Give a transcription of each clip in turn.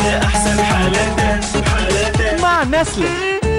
لأحسن حالاتك حالاتك مع نسلة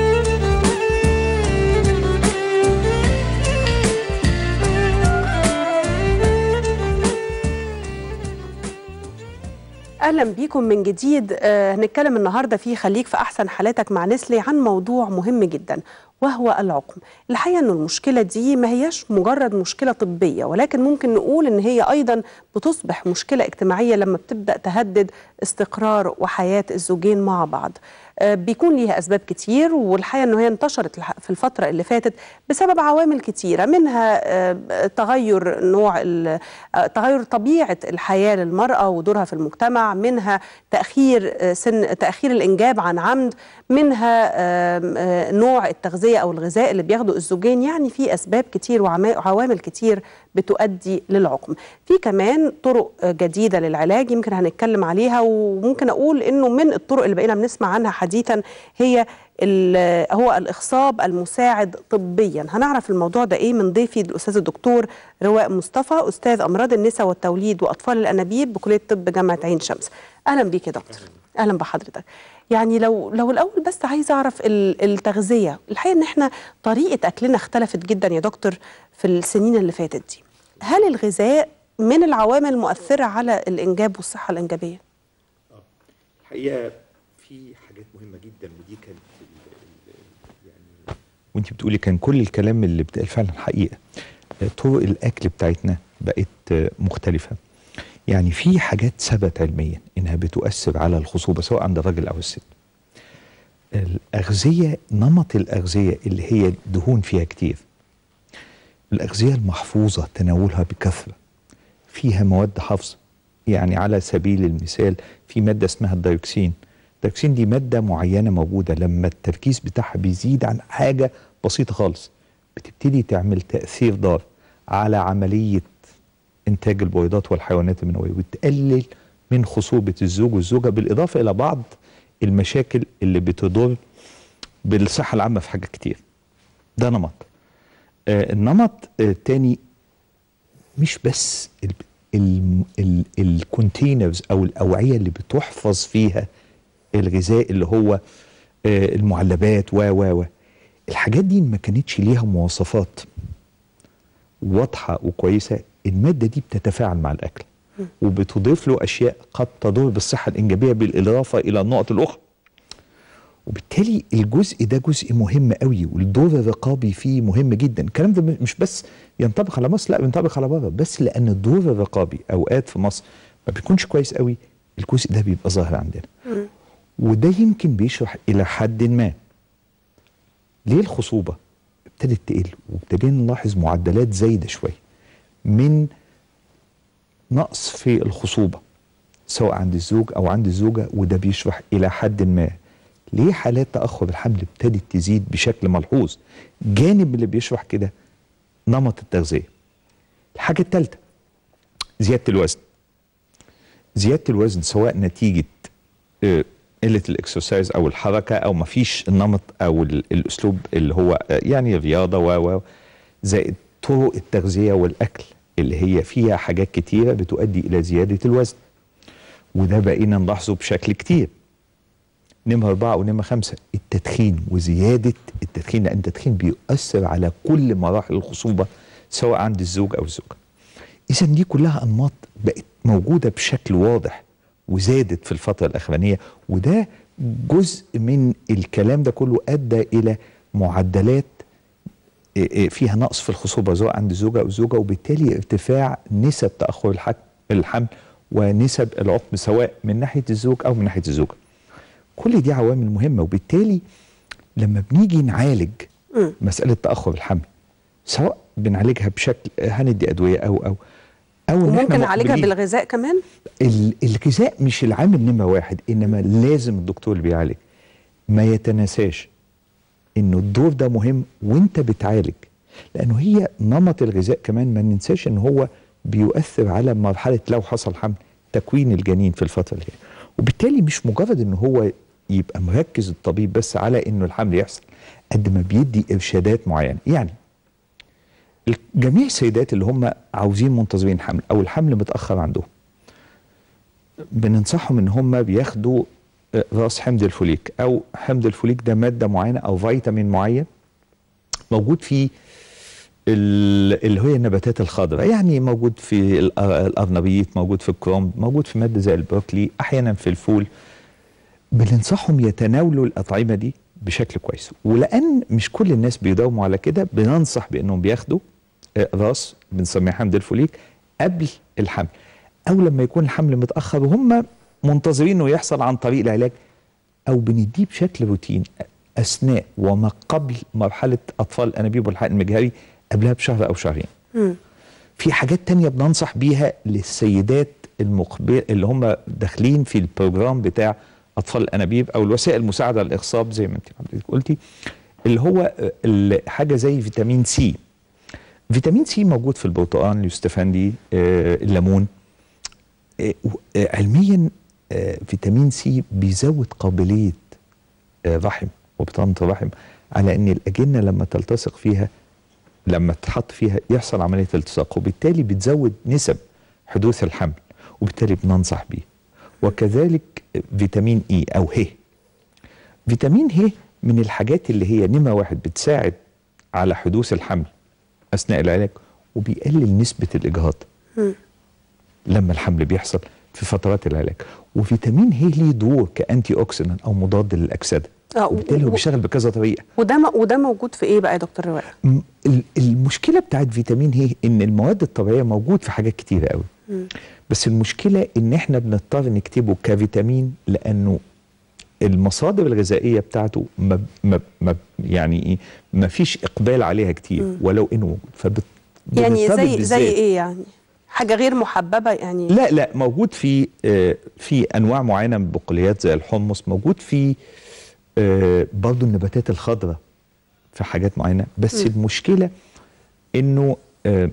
اهلا بيكم من جديد آه، هنتكلم النهارده في خليك في احسن حالاتك مع نسلي عن موضوع مهم جدا وهو العقم الحقيقه ان المشكله دي ما هياش مجرد مشكله طبيه ولكن ممكن نقول ان هي ايضا بتصبح مشكله اجتماعيه لما بتبدا تهدد استقرار وحياه الزوجين مع بعض آه، بيكون ليها اسباب كتير والحقيقه ان هي انتشرت الح- في الفتره اللي فاتت بسبب عوامل كتيره منها آه، تغير نوع ال- آه، تغير طبيعه الحياه للمراه ودورها في المجتمع منها تاخير آه، سن تاخير الانجاب عن عمد منها آم، آه، نوع التغذيه او الغذاء اللي بياخده الزوجين يعني في اسباب كتير وعما- وعوامل كتير بتؤدي للعقم في كمان طرق آه، جديده للعلاج يمكن هنتكلم عليها وممكن اقول انه من الطرق اللي بقينا بنسمع عنها حديثا هي ال- هو الاخصاب المساعد طبيا هنعرف الموضوع ده ايه من ضيفي الاستاذ الدكتور رواء مصطفى استاذ امراض النساء والتوليد واطفال الانابيب بكليه طب جامعه عين شمس اهلا بيك يا دكتور اهلا بحضرتك يعني لو لو الاول بس عايزه اعرف ال- التغذيه الحقيقه ان احنا طريقه اكلنا اختلفت جدا يا دكتور في السنين اللي فاتت دي هل الغذاء من العوامل المؤثره على الانجاب والصحه الانجابيه الحقيقه في حاجات مهمه جدا ودي كانت ال- ال- يعني وانت بتقولي كان كل الكلام اللي بتقال فعلا حقيقه آه، طرق الاكل بتاعتنا بقت آه، مختلفه يعني في حاجات ثبت علميا انها بتؤثر على الخصوبه سواء عند الراجل او الست الاغذيه نمط الاغذيه اللي هي الدهون فيها كتير الاغذيه المحفوظه تناولها بكثره فيها مواد حافظه يعني على سبيل المثال في ماده اسمها الدايوكسين الدايوكسين دي ماده معينه موجوده لما التركيز بتاعها بيزيد عن حاجه بسيطه خالص بتبتدي تعمل تاثير ضار على عمليه انتاج البويضات والحيوانات المنويه وتقلل من خصوبه الزوج والزوجه بالاضافه الى بعض المشاكل اللي بتضر بالصحه العامه في حاجات كتير ده نمط آه النمط آه التاني مش بس الكونتينرز او الاوعيه اللي بتحفظ فيها الغذاء اللي هو آه، المعلبات و و و الحاجات دي ما كانتش ليها مواصفات واضحه وكويسه الماده دي بتتفاعل مع الاكل وبتضيف له اشياء قد تضر بالصحه الانجابيه بالاضافه الى النقط الاخرى وبالتالي الجزء ده جزء مهم قوي والدور الرقابي فيه مهم جدا الكلام ده مش بس ينطبق على مصر لا بينطبق على بره بس لان الدور الرقابي اوقات في مصر ما بيكونش كويس قوي الجزء ده بيبقى ظاهر عندنا وده يمكن بيشرح الى حد ما ليه الخصوبه ابتدت تقل وابتدينا نلاحظ معدلات زايده شويه من نقص في الخصوبه سواء عند الزوج او عند الزوجه وده بيشرح الى حد ما ليه حالات تاخر الحمل ابتدت تزيد بشكل ملحوظ جانب اللي بيشرح كده نمط التغذيه الحاجه الثالثه زياده الوزن زياده الوزن سواء نتيجه آه، قله الاكسرسايز او الحركه او ما فيش النمط او ال- الاسلوب اللي هو آه، يعني الرياضه و و زائد طرق التغذيه والاكل اللي هي فيها حاجات كتيره بتؤدي الى زياده الوزن وده بقينا نلاحظه بشكل كتير نمرة أربعة ونمرة خمسة التدخين وزيادة التدخين لأن التدخين بيؤثر على كل مراحل الخصوبة سواء عند الزوج أو الزوجة إذا دي كلها أنماط بقت موجودة بشكل واضح وزادت في الفترة الأخرانية وده جزء من الكلام ده كله أدى إلى معدلات إيه إيه فيها نقص في الخصوبة سواء عند الزوجة أو الزوجة وبالتالي ارتفاع نسب تأخر الحك- الحمل ونسب العقم سواء من ناحية الزوج أو من ناحية الزوجة كل دي عوامل مهمة وبالتالي لما بنيجي نعالج مسألة تأخر الحمل سواء بنعالجها بشكل هندي أدوية أو أو أو إن إحنا وممكن نعالجها مقبلين. بالغذاء كمان ال- الغذاء مش العامل نمرة واحد إنما لازم الدكتور اللي بيعالج ما يتناساش إنه الدور ده مهم وأنت بتعالج لأنه هي نمط الغذاء كمان ما ننساش إن هو بيؤثر على مرحلة لو حصل حمل تكوين الجنين في الفترة اللي هي وبالتالي مش مجرد إن هو يبقى مركز الطبيب بس على إنه الحمل يحصل قد ما بيدي إرشادات معينة يعني جميع السيدات اللي هم عاوزين منتظرين حمل او الحمل متاخر عندهم بننصحهم ان هم بياخدوا آه، راس حمض الفوليك او حمض الفوليك ده ماده معينه او فيتامين معين موجود في ال- اللي هي النباتات الخضراء يعني موجود في الأ- الارنبيط موجود في الكرنب موجود في ماده زي البروكلي احيانا في الفول بننصحهم يتناولوا الاطعمه دي بشكل كويس ولان مش كل الناس بيداوموا على كده بننصح بانهم بياخدوا آه، راس بنسميه حمض الفوليك قبل الحمل او لما يكون الحمل متاخر وهم منتظرين انه يحصل عن طريق العلاج او بنديه بشكل روتين اثناء وما قبل مرحله اطفال الانابيب والحقن المجهري قبلها بشهر او شهرين مم. في حاجات تانية بننصح بيها للسيدات المقبل اللي هم داخلين في البروجرام بتاع اطفال الانابيب او الوسائل المساعده للاخصاب زي ما انت حضرتك قلتي اللي هو آه، ال- حاجه زي فيتامين سي فيتامين سي موجود في البرتقال اليوستفندي آه، الليمون آه، و- آه، علميا آه، فيتامين سي بيزود قابليه آه، رحم وبطانه الرحم على ان الاجنه لما تلتصق فيها لما تحط فيها يحصل عمليه التصاق وبالتالي بتزود نسب حدوث الحمل وبالتالي بننصح بيه وكذلك فيتامين اي او ه فيتامين ه من الحاجات اللي هي نمره واحد بتساعد على حدوث الحمل اثناء العلاج وبيقلل نسبه الاجهاض لما الحمل بيحصل في فترات العلاج وفيتامين ه ليه دور كانتي اوكسيدنت او مضاد للاكسده آه، و- وبالتالي هو و- بيشتغل بكذا طريقه وده م- وده موجود في ايه بقى يا دكتور رواق م- ال- المشكله بتاعت فيتامين هي ان المواد الطبيعيه موجود في حاجات كتيره قوي بس المشكله ان احنا بنضطر نكتبه كفيتامين لانه المصادر الغذائيه بتاعته ما ما ما يعني ايه ما فيش اقبال عليها كتير ولو انه موجود فبت يعني بنضطر زي زي بالذات- ايه يعني حاجه غير محببه يعني لا لا موجود في آه، في انواع معينه من البقوليات زي الحمص موجود في آه، برضو النباتات الخضراء في حاجات معينه بس المشكله انه آه،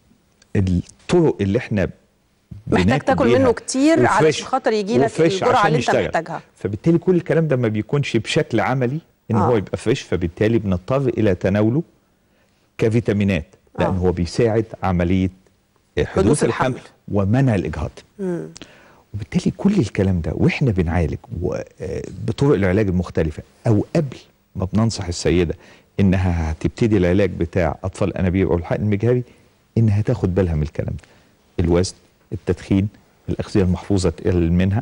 الطرق اللي احنا محتاج بناكل تاكل بيها منه كتير وفريش- علشان خاطر يجي لك وفريش الجرعه عشان اللي انت يشتغل. محتاجها فبالتالي كل الكلام ده ما بيكونش بشكل عملي ان آه. هو يبقى فريش فبالتالي بنضطر الى تناوله كفيتامينات لان آه. هو بيساعد عمليه حدوث, حدوث الحمل الحمل. ومنع الاجهاض وبالتالي كل الكلام ده واحنا بنعالج و- آه، بطرق العلاج المختلفه او قبل ما بننصح السيده انها هتبتدي العلاج بتاع اطفال الانابيب او الحقن المجهري انها تاخد بالها من الكلام ده الوزن التدخين الاغذيه المحفوظه تقلل منها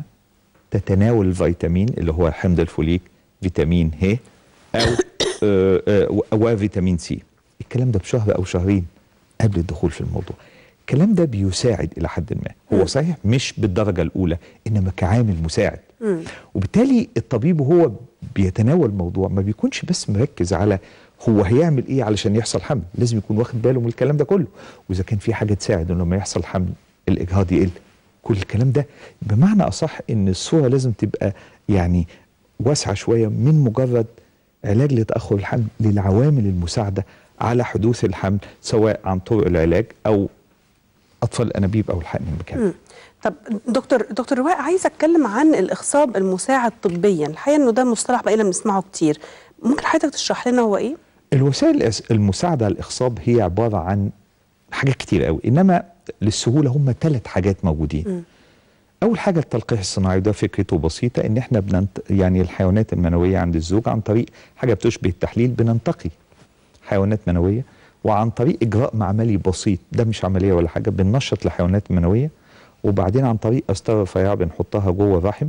تتناول الفيتامين اللي هو حمض الفوليك فيتامين ه او آه، آه، و- وفيتامين سي الكلام ده بشهر او شهرين قبل الدخول في الموضوع الكلام ده بيساعد الى حد ما هو صحيح مش بالدرجه الاولى انما كعامل مساعد وبالتالي الطبيب وهو بيتناول الموضوع ما بيكونش بس مركز على هو هيعمل ايه علشان يحصل حمل لازم يكون واخد باله من الكلام ده كله واذا كان في حاجه تساعد انه لما يحصل حمل الاجهاض يقل كل الكلام ده بمعنى اصح ان الصوره لازم تبقى يعني واسعه شويه من مجرد علاج لتاخر الحمل للعوامل المساعده على حدوث الحمل سواء عن طرق العلاج او اطفال الانابيب او الحقن المكاني طب دكتور دكتور رواق عايزه اتكلم عن الاخصاب المساعد طبيا الحقيقه انه ده مصطلح بقينا بنسمعه كتير ممكن حضرتك تشرح لنا هو ايه الوسائل الأس- المساعده على الاخصاب هي عباره عن حاجات كتير قوي انما للسهوله هم ثلاث حاجات موجودين اول حاجه التلقيح الصناعي وده فكرته بسيطه ان احنا بننت... يعني الحيوانات المنويه عند الزوج عن طريق حاجه بتشبه التحليل بننتقي حيوانات منويه وعن طريق اجراء معملي بسيط ده مش عمليه ولا حاجه بننشط الحيوانات المنويه وبعدين عن طريق قسطره رفيعه بنحطها جوه الرحم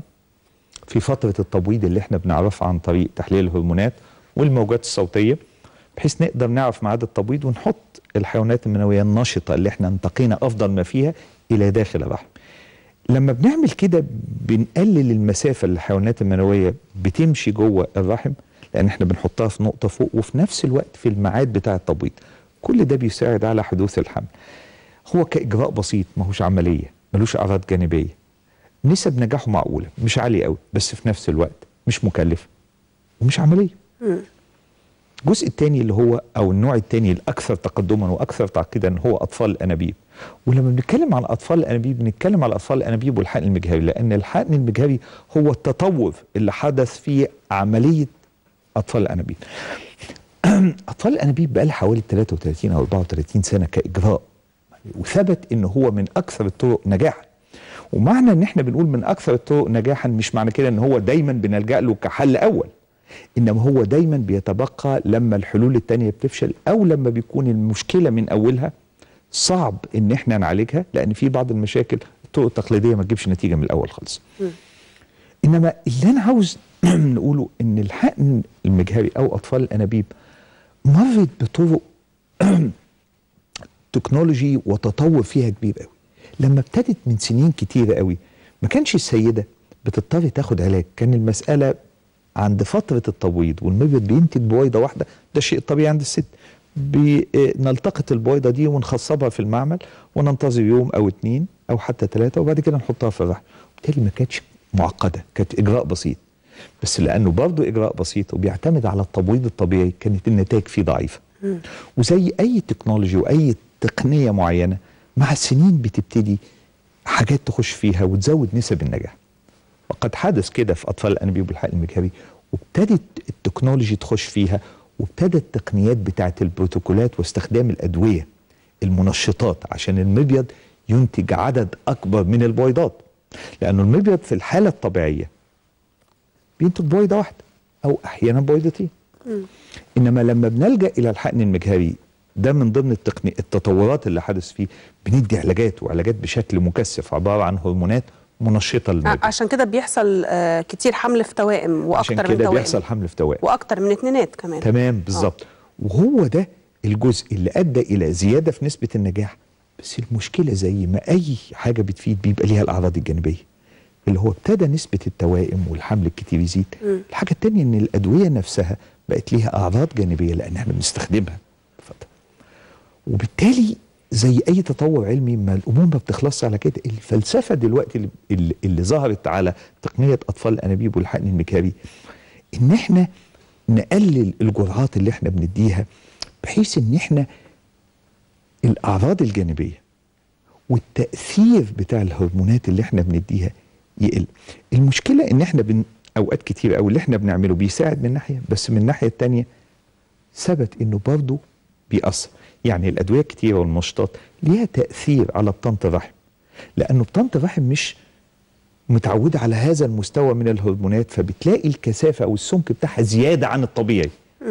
في فتره التبويض اللي احنا بنعرفها عن طريق تحليل الهرمونات والموجات الصوتيه بحيث نقدر نعرف ميعاد التبويض ونحط الحيوانات المنويه النشطه اللي احنا انتقينا افضل ما فيها الى داخل الرحم. لما بنعمل كده بنقلل المسافه اللي الحيوانات المنويه بتمشي جوه الرحم لان احنا بنحطها في نقطه فوق وفي نفس الوقت في الميعاد بتاع التبويض. كل ده بيساعد على حدوث الحمل. هو كاجراء بسيط ماهوش عمليه ملوش اعراض جانبيه. نسب نجاحه معقوله مش عاليه قوي بس في نفس الوقت مش مكلف ومش عمليه. الجزء الثاني اللي هو او النوع الثاني الاكثر تقدما واكثر تعقيدا هو اطفال الانابيب ولما بنتكلم عن اطفال الانابيب بنتكلم على اطفال الانابيب والحقن المجهري لان الحقن المجهري هو التطور اللي حدث في عمليه اطفال الانابيب اطفال الانابيب بقى لها حوالي 33 او 34 سنه كاجراء وثبت ان هو من اكثر الطرق نجاحا ومعنى ان احنا بنقول من اكثر الطرق نجاحا مش معنى كده ان هو دايما بنلجا له كحل اول انما هو دايما بيتبقى لما الحلول التانية بتفشل او لما بيكون المشكله من اولها صعب ان احنا نعالجها لان في بعض المشاكل الطرق التقليديه ما تجيبش نتيجه من الاول خالص انما اللي انا عاوز نقوله ان الحقن المجهري او اطفال الانابيب مرت بطرق تكنولوجي وتطور فيها كبير قوي لما ابتدت من سنين كتيرة قوي ما كانش السيدة بتضطر تاخد علاج كان المسألة عند فترة التبويض والمبيض بينتج بويضة واحدة ده شيء طبيعي عند الست بنلتقط البويضة دي ونخصبها في المعمل وننتظر يوم أو اتنين أو حتى ثلاثة وبعد كده نحطها في الرحم بالتالي ما كانتش معقدة كانت إجراء بسيط بس لأنه برضه إجراء بسيط وبيعتمد على التبويض الطبيعي كانت النتائج فيه ضعيفة وزي أي تكنولوجي وأي تقنية معينة مع السنين بتبتدي حاجات تخش فيها وتزود نسب النجاح وقد حدث كده في اطفال الانابيب والحقن المجهري وابتدت التكنولوجي تخش فيها وابتدت التقنيات بتاعت البروتوكولات واستخدام الادويه المنشطات عشان المبيض ينتج عدد اكبر من البويضات لانه المبيض في الحاله الطبيعيه بينتج بويضه واحده او احيانا بويضتين انما لما بنلجا الى الحقن المجهري ده من ضمن التقني التطورات اللي حدث فيه بندي علاجات وعلاجات بشكل مكثف عباره عن هرمونات منشطه للمبيض ع- عشان كده بيحصل آه، كتير حمل في توائم عشان واكتر من كده توائم بيحصل حمل في توائم واكتر من اتنينات كمان تمام بالظبط وهو ده الجزء اللي ادى الى زياده في نسبه النجاح بس المشكله زي ما اي حاجه بتفيد بيبقى ليها الاعراض الجانبيه اللي هو ابتدى نسبه التوائم والحمل الكتير يزيد الحاجه التانية ان الادويه نفسها بقت ليها اعراض جانبيه لان احنا بنستخدمها اتفضل وبالتالي زي اي تطور علمي ما الامور ما بتخلصش على كده الفلسفه دلوقتي اللي, اللي, اللي ظهرت على تقنيه اطفال الانابيب والحقن المجهري ان احنا نقلل الجرعات اللي احنا بنديها بحيث ان احنا الاعراض الجانبيه والتاثير بتاع الهرمونات اللي احنا بنديها يقل المشكله ان احنا بن اوقات كتير او اللي احنا بنعمله بيساعد من ناحيه بس من الناحيه التانيه ثبت انه برضه بيأثر يعني الادويه الكتيره والمنشطات ليها تاثير على بطانه الرحم لانه بطانه الرحم مش متعوده على هذا المستوى من الهرمونات فبتلاقي الكثافه او السمك بتاعها زياده عن الطبيعي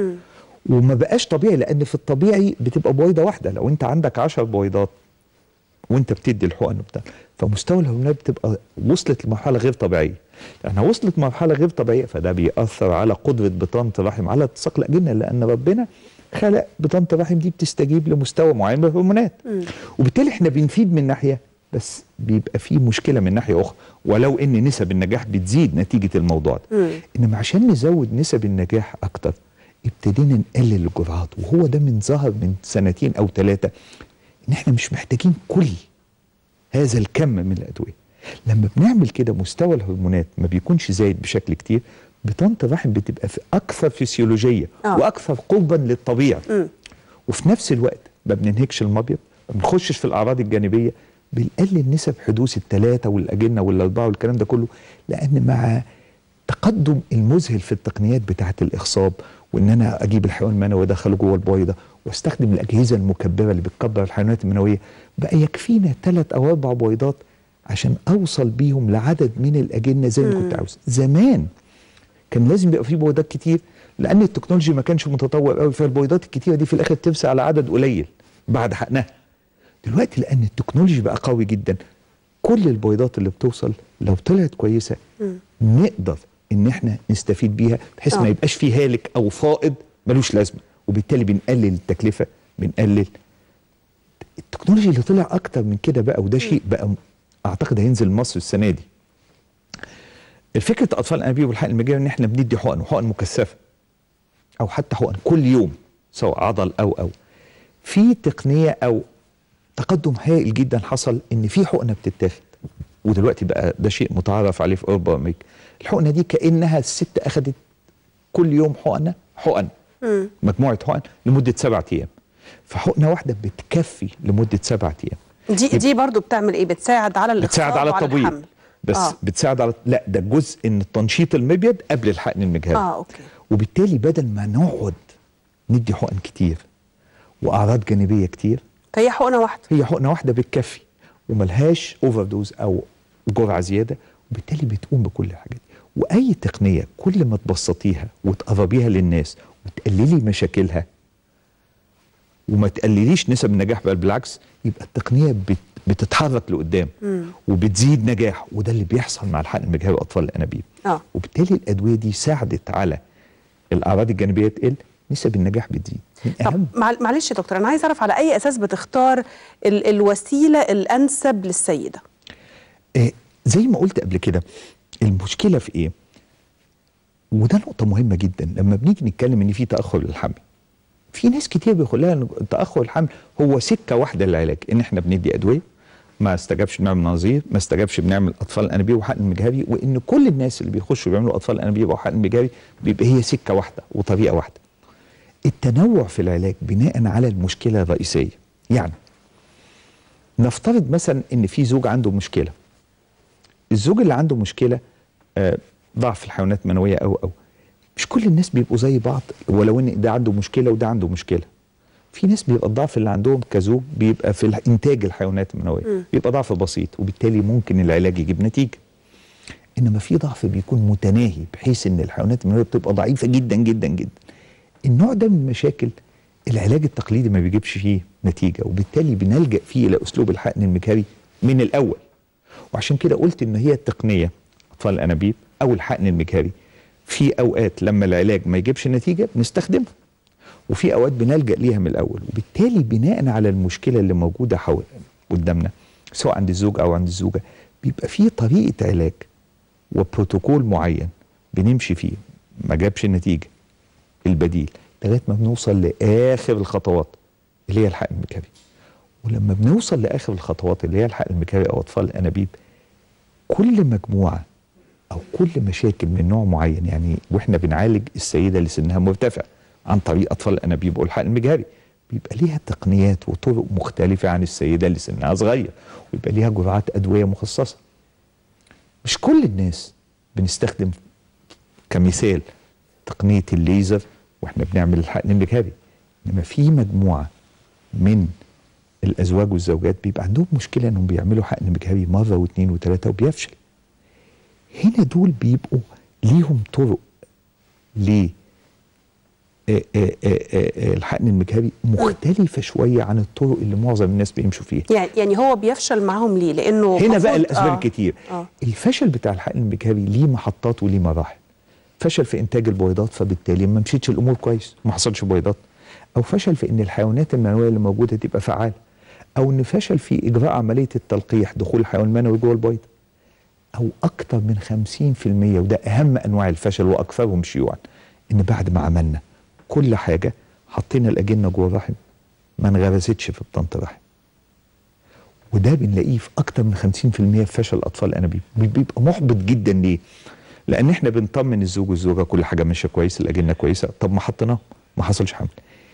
وما بقاش طبيعي لان في الطبيعي بتبقى بويضه واحده لو انت عندك 10 بويضات وانت بتدي الحقن وبتاع فمستوى الهرمونات بتبقى وصلت لمرحله غير طبيعيه لانها وصلت مرحله غير طبيعيه فده بيأثر على قدره بطانه الرحم على التصاق الاجنه لان ربنا خلق بطانه الرحم دي بتستجيب لمستوى معين من الهرمونات وبالتالي احنا بنفيد من ناحيه بس بيبقى في مشكله من ناحيه اخرى ولو ان نسب النجاح بتزيد نتيجه الموضوع ده انما عشان نزود نسب النجاح اكتر ابتدينا نقلل الجرعات وهو ده من ظهر من سنتين او ثلاثه ان احنا مش محتاجين كل هذا الكم من الادويه لما بنعمل كده مستوى الهرمونات ما بيكونش زايد بشكل كتير بطانه الرحم بتبقى في اكثر فسيولوجيه آه. واكثر قربا للطبيعي وفي نفس الوقت ما بننهكش المبيض ما بنخشش في الاعراض الجانبيه بنقلل نسب حدوث الثلاثه والاجنه والاربعه والكلام ده كله لان مع تقدم المذهل في التقنيات بتاعه الاخصاب وان انا اجيب الحيوان المنوي وادخله جوه البويضه واستخدم الاجهزه المكبره اللي بتكبر الحيوانات المنويه بقى يكفينا ثلاث او اربع بويضات عشان اوصل بيهم لعدد من الاجنه زي ما كنت عاوز زمان كان لازم يبقى في بويضات كتير لان التكنولوجي ما كانش متطور قوي فالبويضات الكتيره دي في الاخر ترسى على عدد قليل بعد حقنها دلوقتي لان التكنولوجي بقى قوي جدا كل البويضات اللي بتوصل لو طلعت كويسه نقدر ان احنا نستفيد بيها بحيث آه. ما يبقاش في هالك او فائض ملوش لازمه وبالتالي بنقلل التكلفه بنقلل التكنولوجي اللي طلع اكتر من كده بقى وده شيء بقى م- اعتقد هينزل مصر السنه دي الفكره اطفال الانابيب والحقن المجاري ان احنا بندي حقن وحقن مكثفه او حتى حقن كل يوم سواء عضل او او في تقنيه او تقدم هائل جدا حصل ان في حقنه بتتاخد ودلوقتي بقى ده شيء متعارف عليه في اوروبا وامريكا الحقنه دي كانها الست اخذت كل يوم حقنه حقن مجموعه حقن لمده سبعة ايام فحقنه واحده بتكفي لمده سبعة ايام دي دي برضو بتعمل ايه بتساعد على الاخصاب بتساعد على وعلى التبويض الحمل. بس آه. آه. بتساعد على لا ده جزء ان تنشيط المبيض قبل الحقن المجهري اه اوكي وبالتالي بدل ما نقعد ندي حقن كتير واعراض جانبيه كتير فهي حقنه واحده هي حقنه واحده بتكفي وملهاش اوفر دوز او جرعه زياده وبالتالي بتقوم بكل الحاجات دي واي تقنيه كل ما تبسطيها وتقربيها للناس وتقللي مشاكلها وما تقلليش نسب النجاح بل بالعكس يبقى التقنيه بت بتتحرك لقدام وبتزيد نجاح وده اللي بيحصل مع الحقن المجهري اطفال الانابيب اه وبالتالي الادويه دي ساعدت على الاعراض الجانبيه تقل نسب النجاح بتزيد من طب اهم مع- معلش يا دكتور انا عايز اعرف على اي اساس بتختار ال الوسيله الانسب للسيده آه زي ما قلت قبل كده المشكله في ايه وده نقطه مهمه جدا لما بنيجي نتكلم ان في تاخر للحمل في ناس كتير بيقول لها ان تاخر الحمل هو سكه واحده للعلاج ان احنا بندي ادويه ما استجابش بنعمل نظير ما استجابش بنعمل اطفال انابيب وحقن مجهري وان كل الناس اللي بيخشوا بيعملوا اطفال انابيب وحقن مجهري بيبقى هي سكه واحده وطريقه واحده التنوع في العلاج بناء على المشكله الرئيسيه يعني نفترض مثلا ان في زوج عنده مشكله الزوج اللي عنده مشكله آه، ضعف الحيوانات المنويه او او مش كل الناس بيبقوا زي بعض ولو ان ده عنده مشكله وده عنده مشكله في ناس بيبقى الضعف اللي عندهم كزوج بيبقى في انتاج الحيوانات المنويه بيبقى ضعف بسيط وبالتالي ممكن العلاج يجيب نتيجه انما في ضعف بيكون متناهي بحيث ان الحيوانات المنويه بتبقى ضعيفه جدا جدا جدا النوع ده من المشاكل العلاج التقليدي ما بيجيبش فيه نتيجه وبالتالي بنلجا فيه الى اسلوب الحقن المجهري من الاول وعشان كده قلت ان هي التقنيه اطفال الانابيب او الحقن المجهري في اوقات لما العلاج ما يجيبش نتيجه بنستخدمها وفي اوقات بنلجا ليها من الاول وبالتالي بناء على المشكله اللي موجوده حول قدامنا سواء عند الزوج او عند الزوجه بيبقى في طريقه علاج وبروتوكول معين بنمشي فيه ما جابش نتيجه البديل لغايه ما بنوصل لاخر الخطوات اللي هي الحقن المجهري ولما بنوصل لاخر الخطوات اللي هي الحقن المجهري او اطفال الانابيب كل مجموعه او كل مشاكل من نوع معين يعني واحنا بنعالج السيده اللي سنها مرتفع عن طريق اطفال الانابيب والحقن المجهري بيبقى ليها تقنيات وطرق مختلفه عن السيده اللي سنها صغير ويبقى ليها جرعات ادويه مخصصه مش كل الناس بنستخدم كمثال تقنيه الليزر واحنا بنعمل الحقن المجهري انما في مجموعه من الازواج والزوجات بيبقى عندهم مشكله انهم بيعملوا حقن مجهري مره واثنين وثلاثه وبيفشل هنا دول بيبقوا ليهم طرق ل آه، آه، آه، آه، الحقن المجهري مختلفه شويه عن الطرق اللي معظم الناس بيمشوا فيها يعني يعني هو بيفشل معاهم ليه لانه هنا بقى مفروض- الاسباب آه. الكتير آه. الفشل بتاع الحقن المجهري ليه محطات وليه مراحل فشل في انتاج البويضات فبالتالي ما مشيتش الامور كويس ما حصلش بويضات او فشل في ان الحيوانات المنويه اللي موجوده تبقى فعاله او ان فشل في اجراء عمليه التلقيح دخول الحيوان المنوي جوه البويضه او اكتر من 50% وده اهم انواع الفشل واكثرهم شيوعا ان بعد ما عملنا كل حاجه حطينا الاجنه جوه الرحم ما انغرستش في بطانه الرحم وده بنلاقيه في اكتر من 50% في فشل اطفال الانابيب بيبقى محبط جدا ليه لان احنا بنطمن الزوج والزوجه كل حاجه ماشيه كويس الاجنه كويسه طب ما حطيناه ما حصلش حمل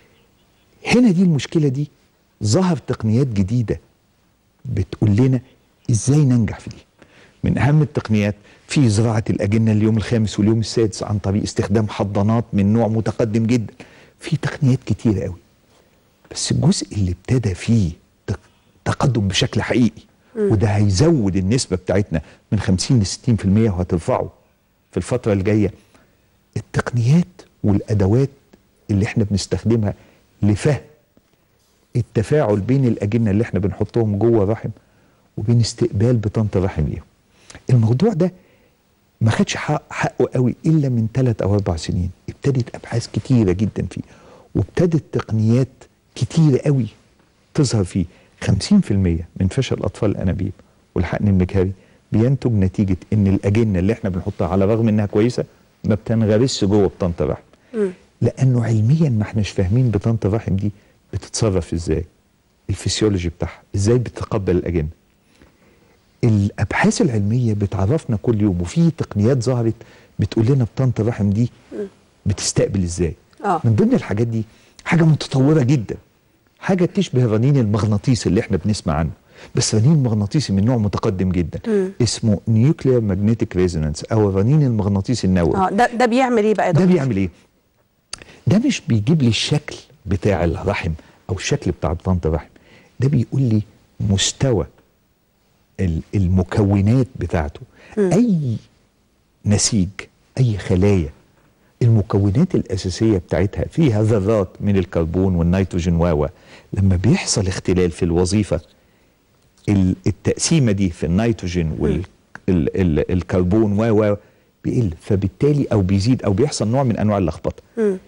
هنا دي المشكله دي ظهر تقنيات جديده بتقول لنا ازاي ننجح في دي من اهم التقنيات في زراعه الاجنه اليوم الخامس واليوم السادس عن طريق استخدام حضانات من نوع متقدم جدا في تقنيات كتيره قوي بس الجزء اللي ابتدى فيه تق- تقدم بشكل حقيقي وده هيزود النسبه بتاعتنا من 50 ل 60% وهترفعه في الفتره الجايه التقنيات والادوات اللي احنا بنستخدمها لفهم التفاعل بين الاجنه اللي احنا بنحطهم جوه الرحم وبين استقبال بطانه الرحم ليهم الموضوع ده ما خدش حق حقه قوي الا من ثلاث او اربع سنين ابتدت ابحاث كتيره جدا فيه وابتدت تقنيات كتيره قوي تظهر فيه 50% من فشل اطفال الانابيب والحقن المجهري بينتج نتيجه ان الاجنه اللي احنا بنحطها على الرغم انها كويسه ما بتنغرسش جوه بطانه الرحم لانه علميا ما احناش فاهمين بطانه الرحم دي بتتصرف ازاي الفسيولوجي بتاعها ازاي بتتقبل الاجنه الابحاث العلميه بتعرفنا كل يوم وفي تقنيات ظهرت بتقول لنا بطانه الرحم دي بتستقبل ازاي آه. من ضمن الحاجات دي حاجه متطوره جدا حاجه تشبه الرنين المغناطيسي اللي احنا بنسمع عنه بس رنين مغناطيسي من نوع متقدم جدا اسمه نيوكلير ماجنتيك ريزونانس او الرنين المغناطيسي النووي اه ده ده بيعمل ايه بقى يا ده دكتور؟ بيعمل ايه ده مش بيجيب لي الشكل بتاع الرحم او الشكل بتاع بطانه الرحم ده بيقول لي مستوى ال- المكونات بتاعته اي نسيج اي خلايا المكونات الاساسيه بتاعتها فيها ذرات من الكربون والنيتروجين و لما بيحصل اختلال في الوظيفه ال- التقسيمه دي في النيتروجين والكربون و و بيقل فبالتالي او بيزيد او بيحصل نوع من انواع اللخبطه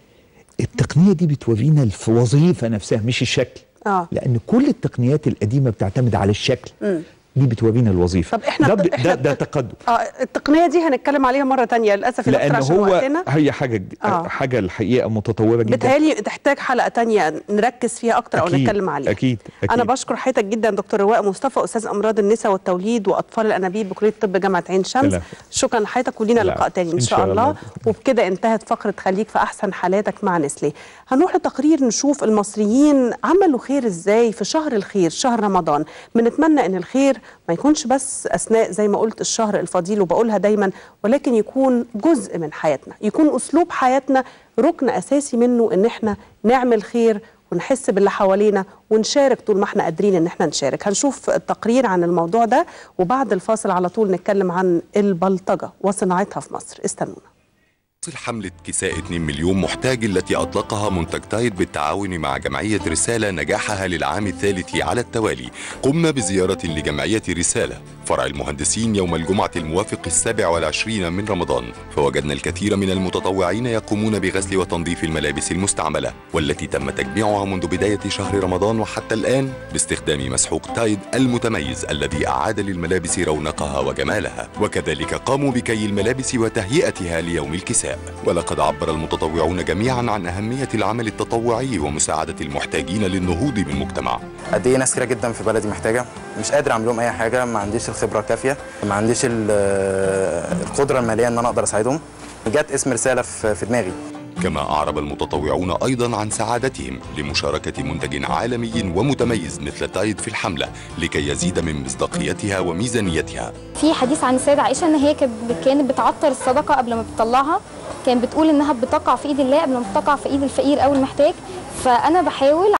التقنيه دي بتورينا الوظيفه نفسها مش الشكل آه. لان كل التقنيات القديمه بتعتمد على الشكل دي بتورينا الوظيفه طب احنا ده, ب- احنا ده, ده تقدم اه التقنيه دي هنتكلم عليها مره تانية للاسف يا دكتور لان عشان هو وقتنا هي حاجه جد- آه. حاجه الحقيقه متطوره جدا بتهيألي تحتاج حلقه تانية نركز فيها اكتر او أكيد، نتكلم عليها أكيد، أكيد. انا بشكر حضرتك جدا دكتور رواء مصطفى استاذ امراض النساء والتوليد واطفال الانابيب بكليه طب جامعه عين شمس لا. شكرا لحضرتك ولينا لا. لقاء تاني ان إن شاء شاء الله الله. وبكده انتهت فقره خليك في احسن حالاتك مع نسلي هنروح لتقرير نشوف المصريين عملوا خير ازاي في شهر الخير شهر رمضان بنتمنى ان الخير ما يكونش بس اثناء زي ما قلت الشهر الفضيل وبقولها دايما ولكن يكون جزء من حياتنا يكون اسلوب حياتنا ركن اساسي منه ان احنا نعمل خير ونحس باللي حوالينا ونشارك طول ما احنا قادرين ان احنا نشارك هنشوف التقرير عن الموضوع ده وبعد الفاصل على طول نتكلم عن البلطجة وصناعتها في مصر استنونا تواصل حملة كساء 2 مليون محتاج التي أطلقها منتج تايد بالتعاون مع جمعية رسالة نجاحها للعام الثالث على التوالي قمنا بزيارة لجمعية رسالة فرع المهندسين يوم الجمعة الموافق السابع والعشرين من رمضان فوجدنا الكثير من المتطوعين يقومون بغسل وتنظيف الملابس المستعملة والتي تم تجميعها منذ بداية شهر رمضان وحتى الآن باستخدام مسحوق تايد المتميز الذي أعاد للملابس رونقها وجمالها وكذلك قاموا بكي الملابس وتهيئتها ليوم الكساء ولقد عبر المتطوعون جميعا عن أهمية العمل التطوعي ومساعدة المحتاجين للنهوض بالمجتمع قد ايه ناس كتير جدا في بلدي محتاجه مش قادر اعمل لهم اي حاجه ما عنديش الخبره الكافيه ما عنديش ال- القدره الماليه ان انا اقدر اساعدهم جت اسم رساله في في دماغي كما أعرب المتطوعون أيضا عن سعادتهم لمشاركة منتج عالمي ومتميز مثل تايد في الحملة لكي يزيد من مصداقيتها وميزانيتها في حديث عن السيدة عائشة ان هي كانت كانت بتعطر الصدقة قبل ما بتطلعها كانت بتقول انها بتقع في ايد الله قبل ما بتقع في ايد الفقير او المحتاج فانا بحاول